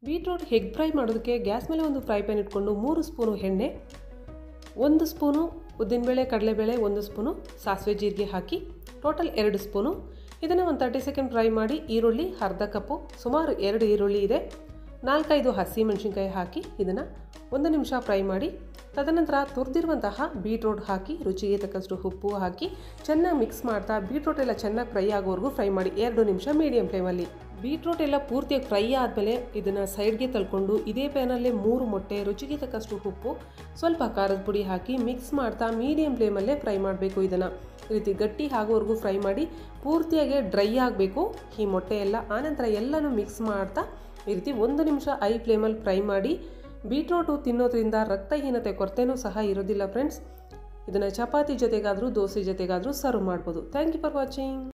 beetroot egg fry ಮಾಡೋದಕ್ಕೆ gas ಮೇಲೆ ಒಂದು ಫ್ರೈ ಪ್ಯಾನ್ ಇಟ್ಕೊಂಡು ಮೂರು ಸ್ಪೂನು ಎಣ್ಣೆ ಒಂದು ಸ್ಪೂನು ಉದ್ದಿನಬೇಳೆ ಕಡಲೆಬೇಳೆ ಒಂದು ಸ್ಪೂನು ಸಾಸಿವೆ ಜೀರಿಗೆ ಹಾಕಿ ಟೋಟಲ್ ಎರಡು ಸ್ಪೂನು ಇದನ್ನು ಒಂದು ತರ್ಟಿ ಸೆಕೆಂಡ್ ಫ್ರೈ ಮಾಡಿ ಈರುಳ್ಳಿ ಅರ್ಧ ಕಪ್ಪು ಸುಮಾರು ಎರಡು ಈರುಳ್ಳಿ ಇದೆ ನಾಲ್ಕೈದು ಹಸಿ ಮೆಣಸಿನ್ಕಾಯಿ ಹಾಕಿ ಇದನ್ನು ಒಂದು ನಿಮಿಷ ಫ್ರೈ ಮಾಡಿ ತದನಂತರ ತುರಿದಿರುವಂತಹ ಬೀಟ್ರೋಟ್ ಹಾಕಿ ರುಚಿಗೆ ತಕ್ಕಷ್ಟು ಉಪ್ಪು ಹಾಕಿ ಚೆನ್ನಾಗಿ ಮಿಕ್ಸ್ ಮಾಡ್ತಾ ಬೀಟ್ರೋಟ್ ಎಲ್ಲ ಚೆನ್ನಾಗಿ ಫ್ರೈ ಆಗೋವರೆಗೂ ಫ್ರೈ ಮಾಡಿ ಎರಡು ನಿಮಿಷ ಮೀಡಿಯಂ ಫ್ಲೇಮಲ್ಲಿ ಬೀಟ್ರೋಟ್ ಎಲ್ಲ ಪೂರ್ತಿಯಾಗಿ ಫ್ರೈ ಆದಮೇಲೆ ಇದನ್ನು ಸೈಡ್ಗೆ ತಳ್ಕೊಂಡು ಇದೇ ಪ್ಯಾನಲ್ಲೇ ಮೂರು ಮೊಟ್ಟೆ ರುಚಿಗೆ ತಕ್ಕಷ್ಟು ಉಪ್ಪು ಸ್ವಲ್ಪ ಖಾರದ ಪುಡಿ ಹಾಕಿ ಮಿಕ್ಸ್ ಮಾಡ್ತಾ ಮೀಡಿಯಂ ಫ್ಲೇಮಲ್ಲೇ ಫ್ರೈ ಮಾಡಬೇಕು ಇದನ್ನು ಈ ರೀತಿ ಗಟ್ಟಿ ಆಗೋವರೆಗೂ ಫ್ರೈ ಮಾಡಿ ಪೂರ್ತಿಯಾಗಿ ಡ್ರೈ ಆಗಬೇಕು ಈ ಮೊಟ್ಟೆ ಎಲ್ಲ ಆನಂತರ ಎಲ್ಲನೂ ಮಿಕ್ಸ್ ಮಾಡ್ತಾ ಈ ರೀತಿ ಒಂದು ನಿಮಿಷ ಐ ಫ್ಲೇಮಲ್ಲಿ ಫ್ರೈ ಮಾಡಿ ಬೀಟ್ರೋಟು ತಿನ್ನೋದ್ರಿಂದ ರಕ್ತಹೀನತೆ ಕೊರತೆನೂ ಸಹ ಇರೋದಿಲ್ಲ ಫ್ರೆಂಡ್ಸ್ ಇದನ್ನು ಚಪಾತಿ ಜೊತೆಗಾದರೂ ದೋಸೆ ಜೊತೆಗಾದರೂ ಸರ್ವ್ ಮಾಡ್ಬೋದು ಥ್ಯಾಂಕ್ ಯು ಫಾರ್ ವಾಚಿಂಗ್